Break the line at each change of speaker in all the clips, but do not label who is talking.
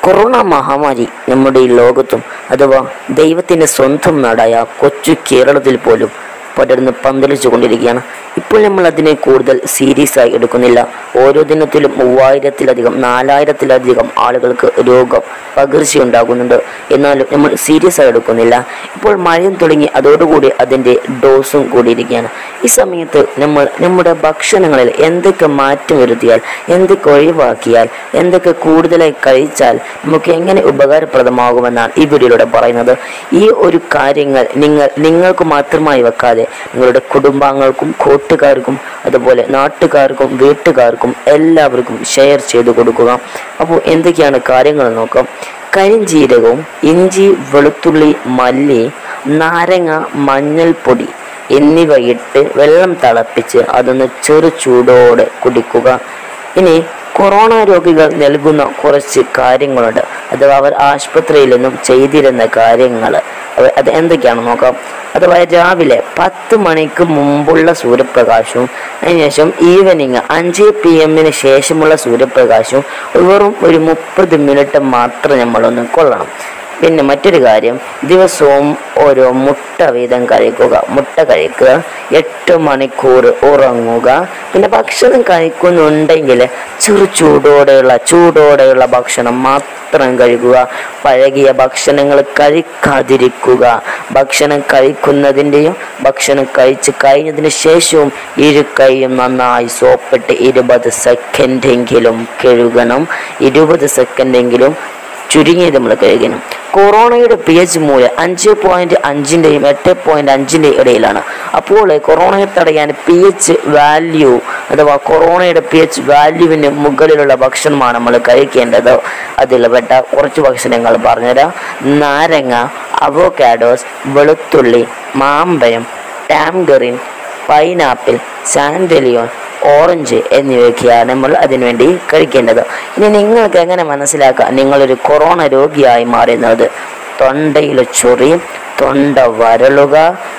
corona മഹാമാരി നമ്മുടെ ഈ ലോകത്തും അഥവാ ദൈവത്തിൻ്റെ സ്വന്തം നാടായ കൊച്ചു കേരളത്തിൽ പോലും പടർന്ന് പന്തലിച്ചു കൊണ്ടിരിക്കുകയാണ് ഇപ്പോൾ നമ്മൾ അതിനെ കൂടുതൽ സീരിയസ് ആയി എടുക്കുന്നില്ല ഓരോ ദിനത്തിലും മൂവായിരത്തിലധികം നാലായിരത്തിലധികം ആളുകൾക്ക് രോഗം പകർച്ചയുണ്ടാകുന്നുണ്ട് എന്നാലും നമ്മൾ സീരിയസ് ആയി എടുക്കുന്നില്ല ഇപ്പോൾ മഴയും തുടങ്ങി അതോടുകൂടി അതിൻ്റെ ഡോസും കൂടിയിരിക്കുകയാണ് ഈ സമയത്ത് നമ്മൾ നമ്മുടെ ഭക്ഷണങ്ങളിൽ എന്തൊക്കെ മാറ്റം വരുത്തിയാൽ എന്തൊക്കെ ഒഴിവാക്കിയാൽ എന്തൊക്കെ കൂടുതലായി കഴിച്ചാൽ നമുക്ക് എങ്ങനെ ഉപകാരപ്രദമാകുമെന്നാണ് ഈ വീഡിയോയിലൂടെ പറയുന്നത് ഈ ഒരു കാര്യങ്ങൾ നിങ്ങൾ നിങ്ങൾക്ക് മാത്രമായി വെക്കാതെ നിങ്ങളുടെ കുടുംബാംഗങ്ങൾക്കും കൂട്ടുകാർക്കും അതുപോലെ നാട്ടുകാർക്കും വീട്ടുകാർക്കും എല്ലാവർക്കും ഷെയർ ചെയ്ത് കൊടുക്കുക അപ്പോൾ എന്തൊക്കെയാണ് കാര്യങ്ങൾ നോക്കാം കരിഞ്ജീരകവും ഇഞ്ചി വെളുത്തുള്ളി മല്ലി നാരങ്ങ മഞ്ഞൾപ്പൊടി എന്നിവ ഇട്ട് വെള്ളം തിളപ്പിച്ച് അതൊന്ന് ചെറു ചൂടോടെ കുടിക്കുക ഇനി കൊറോണ രോഗികൾ നൽകുന്ന കുറച്ച് കാര്യങ്ങളുണ്ട് അഥവാ അവർ ആശുപത്രിയിൽ നിന്നും ചെയ്തിരുന്ന കാര്യങ്ങൾ അവ- അത് എന്തൊക്കെയാണെന്ന് നോക്കാം അഥവാ രാവിലെ പത്ത് മണിക്ക് മുമ്പുള്ള സൂര്യപ്രകാശവും അതിനുശേഷം ഈവനിങ് അഞ്ച് പി എമ്മിന് ശേഷമുള്ള സൂര്യപ്രകാശവും വെറും ഒരു മുപ്പത് മിനിറ്റ് മാത്രം നമ്മളൊന്ന് കൊള്ളണം പിന്നെ മറ്റൊരു കാര്യം ദിവസവും ഓരോ മുട്ട വീതം കഴിക്കുക മുട്ട കഴിക്കുക എട്ട് മണിക്കൂർ ഉറങ്ങുക പിന്നെ ഭക്ഷണം കഴിക്കുന്നുണ്ടെങ്കിൽ ചെറു ചൂടോടെയുള്ള ചൂടോടെയുള്ള ഭക്ഷണം മാത്രം കഴിക്കുക പഴകിയ ഭക്ഷണങ്ങൾ കഴിക്കാതിരിക്കുക ഭക്ഷണം കഴിക്കുന്നതിൻ്റെയും ഭക്ഷണം കഴിച്ച് കഴിഞ്ഞതിന് ശേഷവും ഇരു കൈയും നന്നായി സോപ്പിട്ട് ഇരുപത് സെക്കൻഡെങ്കിലും കഴുകണം ഇരുപത് സെക്കൻഡെങ്കിലും ചുരുങ്ങിയത് നമ്മൾ കഴിക്കണം കൊറോണയുടെ പി എച്ച് മൂല്യം അഞ്ച് പോയിന്റ് അഞ്ചിൻ്റെയും എട്ട് പോയിന്റ് അഞ്ചിൻ്റെയും ഇടയിലാണ് അപ്പോൾ കൊറോണയെ തടയാൻ പി എച്ച് വാല്യൂ അഥവാ കൊറോണയുടെ പി എച്ച് വാല്യൂവിന് മുകളിലുള്ള ഭക്ഷണമാണ് നമ്മൾ കഴിക്കേണ്ടത് അതിൽ പെട്ട കുറച്ച് ഭക്ഷണങ്ങൾ പറഞ്ഞുതരാം നാരങ്ങ അവോക്കാഡോസ് വെളുത്തുള്ളി മാമ്പഴം ടാംഗറിൻ പൈനാപ്പിൾ സാൻഡലിയോൺ ഓറഞ്ച് എന്നിവയൊക്കെയാണ് നമ്മൾ അതിനുവേണ്ടി കഴിക്കേണ്ടത് ഇനി നിങ്ങൾക്ക് എങ്ങനെ മനസ്സിലാക്കാം നിങ്ങളൊരു കൊറോണ രോഗിയായി മാറുന്നത് തൊണ്ടയിൽ ചൊറി തൊണ്ട വരളുക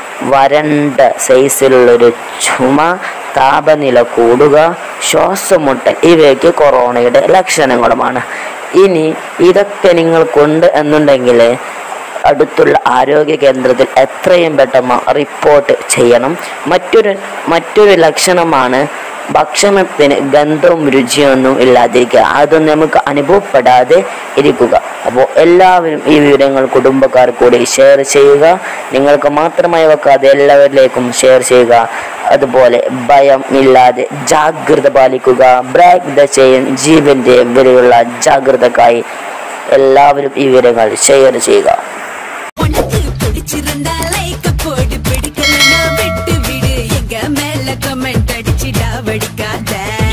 വരണ്ട സൈസിലുള്ളൊരു ചുമ താപനില കൂടുക ശ്വാസമുട്ടൽ ഇവയൊക്കെ കൊറോണയുടെ ലക്ഷണങ്ങളുമാണ് ഇനി ഇതൊക്കെ നിങ്ങൾക്കുണ്ട് എന്നുണ്ടെങ്കിൽ അടുത്തുള്ള ആരോഗ്യ കേന്ദ്രത്തിൽ എത്രയും പെട്ടെന്ന് റിപ്പോർട്ട് ചെയ്യണം മറ്റൊരു മറ്റൊരു ലക്ഷണമാണ് ഭക്ഷണത്തിന് ഗന്ധവും രുചിയൊന്നും ഇല്ലാതിരിക്കുക അതൊന്നും നമുക്ക് അനുഭവപ്പെടാതെ ഇരിക്കുക അപ്പോൾ എല്ലാവരും ഈ വിവരങ്ങൾ കുടുംബക്കാർ കൂടി ഷെയർ ചെയ്യുക നിങ്ങൾക്ക് മാത്രമായി വെക്കാതെ എല്ലാവരിലേക്കും ഷെയർ ചെയ്യുക അതുപോലെ ഭയം ഇല്ലാതെ ജാഗ്രത പാലിക്കുക ബ്രേക്ക് ദ ചെയിൻ ജീവന്റെ വിലയുള്ള ജാഗ്രതക്കായി എല്ലാവരും ഈ വിവരങ്ങൾ ഷെയർ ചെയ്യുക
உனக்கு பிடிச்சிருந்தா லைக் போடு பிடிக்கலன்னா விட்டு விடு எங்க மேல கமெண்ட் அடிச்சிடா வடிக்காத